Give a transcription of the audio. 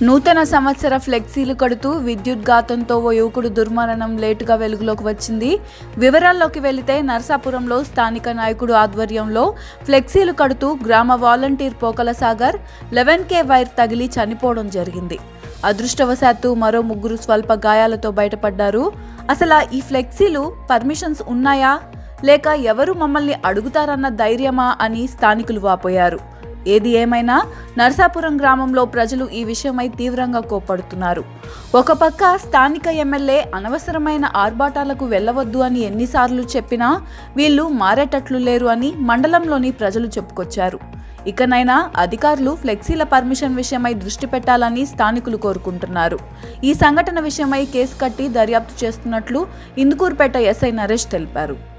నూతన సంవత్సర ఫ్లెక్సీలు కడుతూ విద్యుత్ ఘాతంతో ఓ యువకుడు దుర్మరణం లేటుగా వెలుగులోకి వచ్చింది వివరాల్లోకి వెళితే నర్సాపురంలో స్థానిక నాయకుడు ఆధ్వర్యంలో ఫ్లెక్సీలు కడుతూ గ్రామ volunteer Pokala Sagar eleven K wire తగిలి చనిపోవడం జరిగింది అదృష్టవశాత్తు మరో ముగ్గురు స్వల్ప గాయాలతో బయటపడ్డారు అసలు ఈ ఫ్లెక్సీలు పర్మిషన్స్ ఉన్నాయా లేక ఎవరు మమ్మల్ని అడుగుతారన్న ధైర్యమా అని స్థానికులు వాపోయారు ఏది ఏమైనా నర్సాపురం గ్రామంలో ప్రజలు ఈ విషయమై తీవ్రంగా కోప్పడుతున్నారు ఒక పక్క స్థానిక ఎమ్మెల్యే అనవసరమైన ఆర్భాటాలకు వెళ్ళవద్దు అని ఎన్నిసార్లు చెప్పినా వీళ్ళు మారేటట్లు లేరు అని మండలంలోని ప్రజలు చెప్పుకొచ్చారు ఇకనైనా అధికారులు ఫ్లెక్సీల పర్మిషన్ విషయమై దృష్టి పెట్టాలని స్థానికులు కోరుకుంటున్నారు ఈ సంఘటన విషయమై కేసు కట్టి దర్యాప్తు చేస్తున్నట్లు ఇందుకూరుపేట ఎస్ఐ నరేష్ తెలిపారు